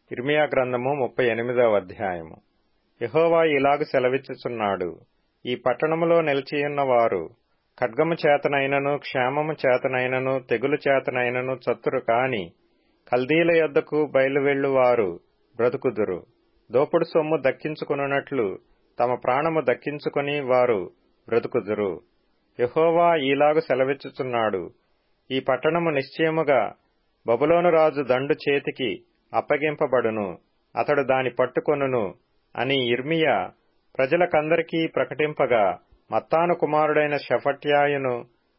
ఇర్మియా గ్రంథము ముప్పై ఎనిమిదవ అధ్యాయము యహోవా ఇలాగు సెలవిచ్చుచున్నాడు ఈ పట్టణములో నిలిచియున్న వారు ఖడ్గము చేతనైనను క్షేమము చేతనైనను తెగులు చేతనైనను చత్తురు కాని కల్దీల యొద్దకు బయలువెళ్ళు వారు బ్రతుకుదురు దోపుడు సొమ్ము దక్కించుకొనున్నట్లు తమ ప్రాణము దక్కించుకొని వారు బ్రతుకుదురు యహోవా ఈలాగు సెలవిచ్చుచున్నాడు ఈ పట్టణము నిశ్చయముగా బబులోను రాజు దండు చేతికి అప్పగింపబడును అతడు దాని పట్టుకొనును అని ఇర్మియా ప్రజలకందరికీ ప్రకటింపగా మత్తాను కుమారుడైన షఫట్యాయును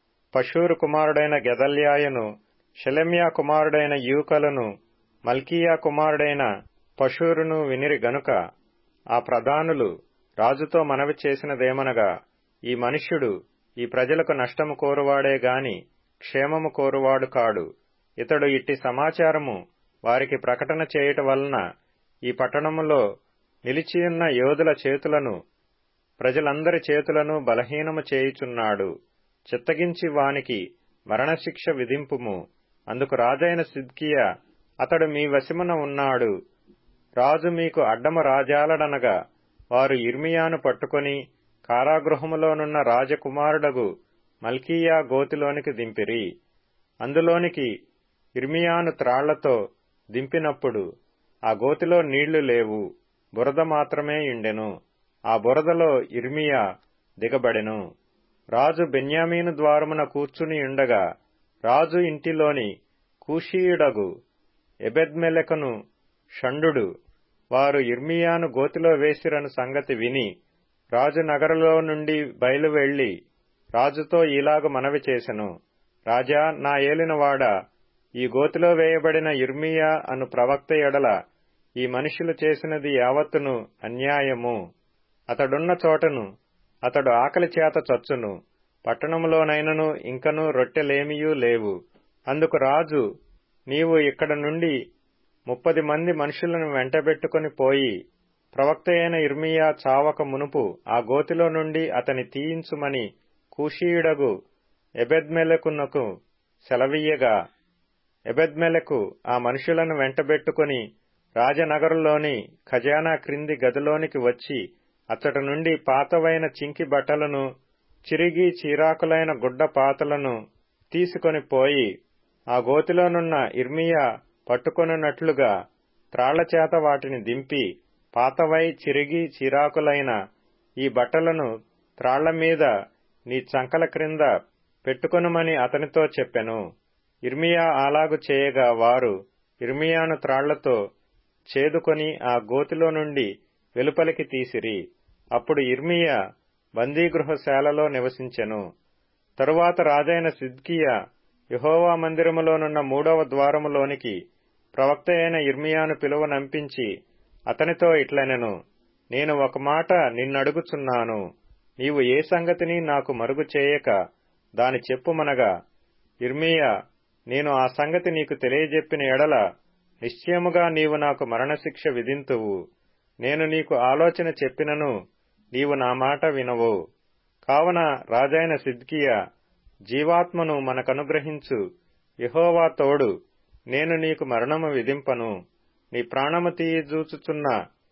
పశూరు కుమారుడైన గెదల్యాయును షెలెమ్యా కుమారుడైన యూకలను మల్కీయా కుమారుడైన పశూరును వినిరి గనుక ఆ ప్రధానులు రాజుతో మనవి చేసినదేమనగా ఈ మనుష్యుడు ఈ ప్రజలకు నష్టము కోరువాడే గాని క్షేమము కోరువాడు కాడు ఇతడు ఇట్టి సమాచారము వారికి ప్రకటన చేయుట వలన ఈ పట్టణములో నిలిచియున్న యోధుల చేతులను ప్రజలందరి చేతులను బలహీనము చేయుచున్నాడు చిత్తగించి వానికి మరణశిక్ష విధింపుము అందుకు రాజైన సిద్కియా అతడు మీ వశమున ఉన్నాడు రాజు మీకు అడ్డము రాజాలడనగా వారు ఇర్మియాను పట్టుకొని కారాగృహములోనున్న రాజకుమారుడగు మల్కీయా గోతిలోనికి దింపిరి అందులోనికి ఇర్మియాను త్రాళ్లతో దింపినప్పుడు ఆ గోతిలో నీళ్లు లేవు బురద మాత్రమే ఇండెను ఆ బురదలో ఇర్మియా దిగబడెను రాజు బెన్యామీను ద్వారమున కూర్చుని ఉండగా రాజు ఇంటిలోని కూషీయుడగు ఎబెద్మెలెకను షండు వారు ఇర్మియాను గోతిలో వేసిరను సంగతి విని రాజు నగరలో నుండి బయలువెళ్లి రాజుతో ఇలాగ మనవి చేసెను రాజా నా ఏలినవాడా ఈ గోతిలో వేయబడిన ఇర్మియా అను ప్రవక్త ఎడల ఈ మనుషులు చేసినది యావత్తును అన్యాయము అతడున్న చోటను అతడు ఆకలి చేత చచ్చును పట్టణములోనైనను ఇంకనూ రొట్టెలేమియూ లేవు అందుకు రాజు నీవు ఇక్కడ నుండి ముప్పది మంది మనుషులను వెంటబెట్టుకుని పోయి ప్రవక్త అయిన ఇర్మియా చావక మునుపు ఆ గోతిలో నుండి అతని తీయించుమని కూషీయుడగు ఎబెద్మెలకునకు సెలవీయగా ఎబెద్మెలకు ఆ మనుషులను వెంటబెట్టుకుని రాజనగరులోని ఖజానా క్రింది గదిలోనికి వచ్చి అచ్చట నుండి పాతవైన చింకి బట్టలను చిరిగి చీరాకులైన గుడ్డ పాతలను తీసుకొని పోయి ఆ గోతిలోనున్న ఇర్మియా పట్టుకొనున్నట్లుగా త్రాళ్లచేత వాటిని దింపి పాతవై చిరిగి చిరాకులైన ఈ బట్టలను త్రాళ్ల మీద నీ చంకల క్రింద పెట్టుకొనుమని అతనితో చెప్పెను ఇర్మియా అలాగు చేయగా వారు ఇర్మియాను త్రాళ్లతో చేదుకొని ఆ గోతిలో నుండి వెలుపలికి తీసిరి అప్పుడు ఇర్మియా బందీగృహశాలలో నివసించెను తరువాత రాజైన సిద్కియా యహోవా మందిరములోనున్న మూడవ ద్వారములోనికి ప్రవక్త అయిన ఇర్మియాను పిలువనంపించి అతనితో ఇట్లనెను నేను ఒక మాట నిన్నడుగుచున్నాను నీవు ఏ సంగతిని నాకు మరుగు చేయక దాని చెప్పుమనగా ఇర్మియా నేను ఆ సంగతి నీకు తెలియజెప్పిన ఎడల నిశ్చయముగా నీవు నాకు మరణశిక్ష విధింతువు నేను నీకు ఆలోచన చెప్పినను నీవు నా మాట వినవు కావున రాజైన సిద్కియా జీవాత్మను మనకనుగ్రహించు యహోవా తోడు నేను నీకు మరణము విధింపను నీ ప్రాణము తీయజూచుచున్న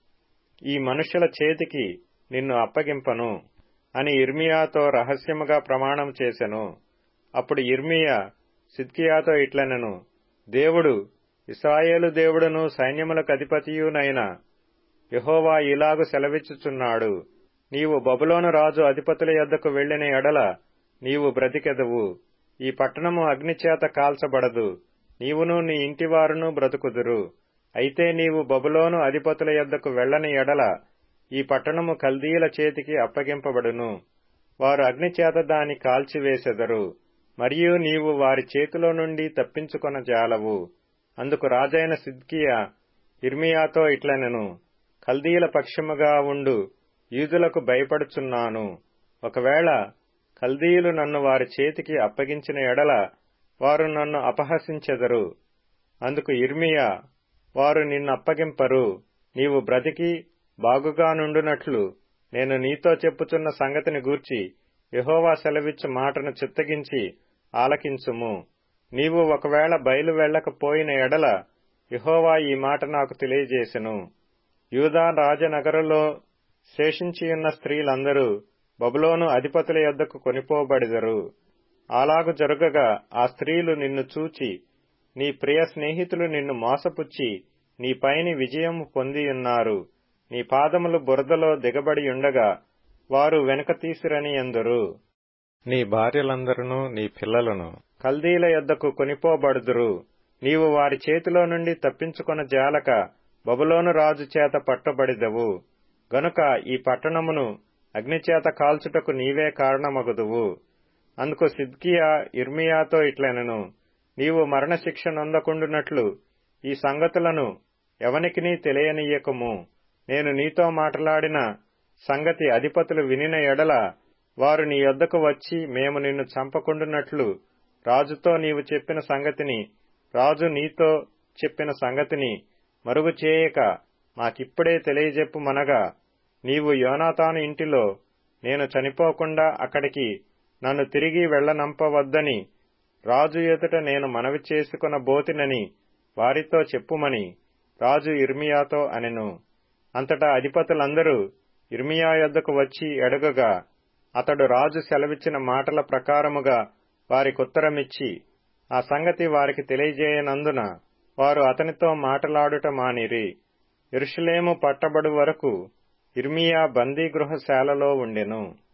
ఈ మనుష్యుల చేతికి నిన్ను అప్పగింపను అని ఇర్మియాతో రహస్యముగా ప్రమాణం చేసెను అప్పుడు ఇర్మియా సిద్కియాతో ఇట్లనెను దేవుడు ఇస్రాయేలు దేవుడును సైన్యములకు అధిపతియునైన యహోవా ఇలాగు సెలవిచ్చుచున్నాడు నీవు బబులోను రాజు అధిపతుల యొద్దకు వెళ్లిన ఎడల నీవు బ్రతికెదవు ఈ పట్టణము అగ్నిచేత కాల్చబడదు నీవును నీ ఇంటివారును బ్రతుకుదురు అయితే నీవు బబులోను అధిపతుల యొద్దకు వెళ్లని ఎడల ఈ పట్టణము కల్దీల చేతికి అప్పగింపబడును వారు అగ్నిచేత దాని కాల్చివేసెదరు మరియు నీవు వారి చేతిలో నుండి తప్పించుకొన జాలవు అందుకు రాజైన సిద్కియా ఇర్మియాతో ఇట్లనెను కల్దీల పక్షముగా ఉండు యూదులకు భయపడుచున్నాను ఒకవేళ కల్దీయులు నన్ను వారి చేతికి అప్పగించిన ఎడల వారు నన్ను అపహసించెదరు అందుకు ఇర్మియా వారు నిన్నప్పగింపరు నీవు బ్రతికి బాగుగా నుండునట్లు నేను నీతో చెప్పుచున్న సంగతిని గూర్చి యహోవా సెలవిచ్చు మాటను చిత్తగించి ఆలకించుము నీవు ఒకవేళ బయలు వెళ్ళకపోయిన ఎడల యహోవా ఈ మాట నాకు తెలియజేసెను యూదా రాజనగరులో శేషించియున్న స్త్రీలందరూ బబులోను అధిపతుల యొద్దకు కొనిపోబడిదరు అలాగు జరుగగా ఆ స్త్రీలు నిన్ను చూచి నీ ప్రియ స్నేహితులు నిన్ను మోసపుచ్చి నీ పైని విజయము పొందియున్నారు నీ పాదములు బురదలో దిగబడియుండగా వారు వెనుక తీసిరని ఎందరు నీ భార్యలందరూ నీ పిల్లలను కల్దీల యొద్దకు కొనిపోబడుదురు నీవు వారి చేతిలో నుండి తప్పించుకొన జాలక బబులోను రాజు చేత పట్టబడిదవు గనుక ఈ పట్టణమును అగ్నిచేత కాల్చుటకు నీవే కారణమగుదువు అందుకు సిద్కియా ఇర్మియాతో ఇట్లనెను నీవు మరణశిక్ష నొందకుండునట్లు ఈ సంగతులను ఎవనికినీ తెలియనీయకము నేను నీతో మాట్లాడిన సంగతి అధిపతులు వినిన ఎడల వారు నీ యొద్దకు వచ్చి మేము నిన్ను చంపకుండునట్లు రాజుతో నీవు చెప్పిన సంగతిని రాజు నీతో చెప్పిన సంగతిని మరుగు చేయక మాకిప్పుడే తెలియజెప్పుమనగా నీవు యోనాతాను ఇంటిలో నేను చనిపోకుండా అక్కడికి నన్ను తిరిగి వెళ్లనంపవద్దని రాజు ఎదుట నేను మనవి చేసుకున్న బోతినని వారితో చెప్పుమని రాజు ఇర్మియాతో అనెను అంతటా అధిపతులందరూ ఇర్మియా యొద్దకు వచ్చి ఎడగగా అతడు రాజు సెలవిచ్చిన మాటల ప్రకారముగా వారికుత్తరమిచ్చి ఆ సంగతి వారికి తెలియజేయనందున వారు అతనితో మాటలాడుట మానిరి ఇరుషులేము పట్టబడు వరకు ఇర్మియా బందీగృహశాలలో ఉండెను